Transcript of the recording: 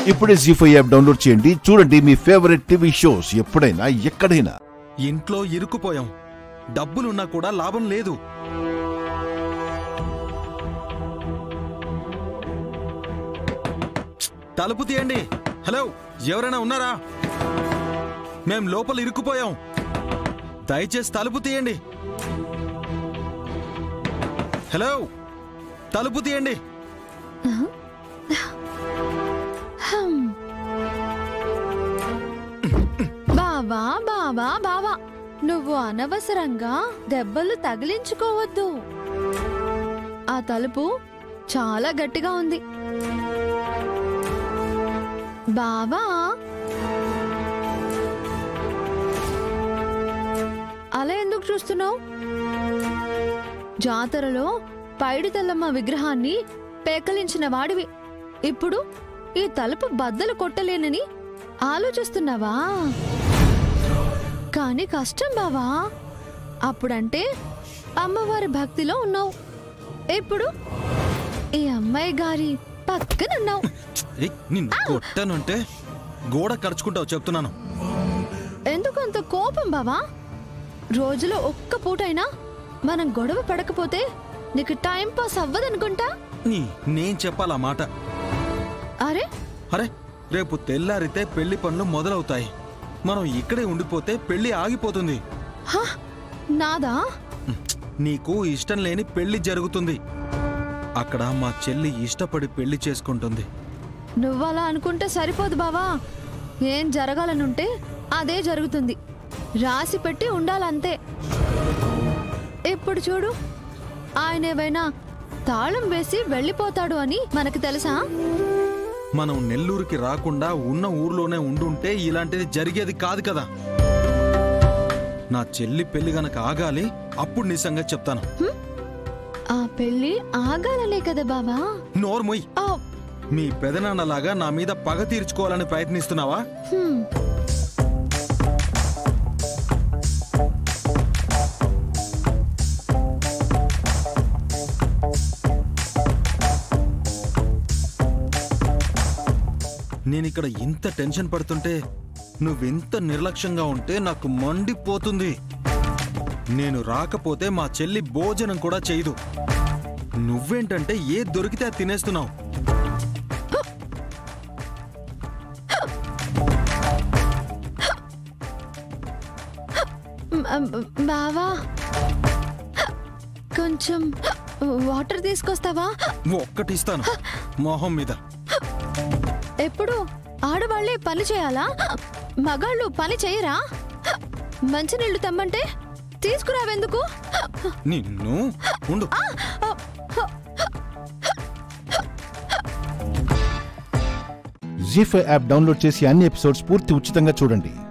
ఇప్పుడే G five app download చేయండి చూడండి మీ ఫేవరెట్ టీవీ షోస్ ఎప్పుడైనా ఎక్కడైనా ఇంట్లో ఇరుక్కుపోయాం డబ్బులున్నా కూడా లాభం లేదు తలుపు తీయండి హలో ఎవరైనా ఉన్నారా మేం లోపల ఇరుక్కుపోయాం దయచేసి తలుపు తీయండి హలో తలుపు తీయండి హమ్. బావా బావా బావా నువ్వు అనవసరంగా దెబ్బలు తగిలించుకోవద్దు ఆ తలుపు చాలా గట్టిగా ఉంది బావా అలా ఎందుకు చూస్తున్నావు జాతరలో పైడి తెల్లమ్మ విగ్రహాన్ని పేకలించిన వాడివి ఇప్పుడు ఈ తలుపు బద్దలు కొట్టలేనని ఆలోచిస్తున్నావా కానీ కష్టం బావా అప్పుడంటే అమ్మవారి భక్తిలో ఉన్నావు ఇప్పుడు ఈ అమ్మాయి గారి పక్కనున్నావు ఏయ్, నిన్ను కొట్టానంటే గోడ ఖర్చుకుంటావు చెప్తున్నాను ఎందుకు అంత కోపం బావా రోజులో ఒక్క పూటైనా మనం గొడవ పడకపోతే నీకు టైం పాస్ అవ్వదనుకుంటా నీ నేను చెప్పాలా మాట అరే అరే రేపు తెల్లారితే పెళ్లి పనులు మొదలవుతాయి మనం ఇక్కడే ఉండిపోతే పెళ్లి ఆగిపోతుంది హా నాదా నీకు ఇష్టం లేని పెళ్లి జరుగుతుంది అక్కడ మా చెల్లి ఇష్టపడి పెళ్లి చేసుకుంటుంది నువ్వలా అనుకుంటే సరిపోదు బావా ఏం జరగాలనుంటే అదే జరుగుతుంది రాసి పెట్టి ఉండాలంతే ఇప్పుడు చూడు ఆయన ఏవైనా తాళం వేసి వెళ్ళిపోతాడు అని మనకు తెలుసా మనం నెల్లూరుకి రాకుండా ఉన్న ఊర్లోనే ఉండుంటే ఇలాంటిది జరిగేది కాదు కదా నా చెల్లి పెళ్లి గనక ఆగాలి అప్పుడు నీ సంగతి చెప్తాను ఆ పెళ్లి ఆగాలనే కదా బావా నోర్మొయ్ ఆ, మీ పెదనాన్నలాగా నా మీద పగ తీర్చుకోవాలని ప్రయత్నిస్తున్నావా హ్మ్. నేనిక్కడ ఇంత టెన్షన్ పడుతుంటే నువ్వెంత నిర్లక్ష్యంగా ఉంటే నాకు మండిపోతుంది నేను రాకపోతే మా చెల్లి భోజనం కూడా చేయదు నువ్వేంటంటే ఏ దొరికితే అది తినేస్తున్నావు మ్, బావా కొంచెం వాటర్ తీసుకొస్తావా ఒక్కటిస్తాను మొహం మీద ఎప్పుడు ఆడవాళ్లే పని చేయాలా మగాళ్ళు పని చేయరా మంచినీళ్లు తెమ్మంటే తీసుకురావెందుకు నిన్ను ఉండు జీ ఫైవ్ యాప్ డౌన్లోడ్ చేసి అన్ని ఎపిసోడ్స్ పూర్తి ఉచితంగా చూడండి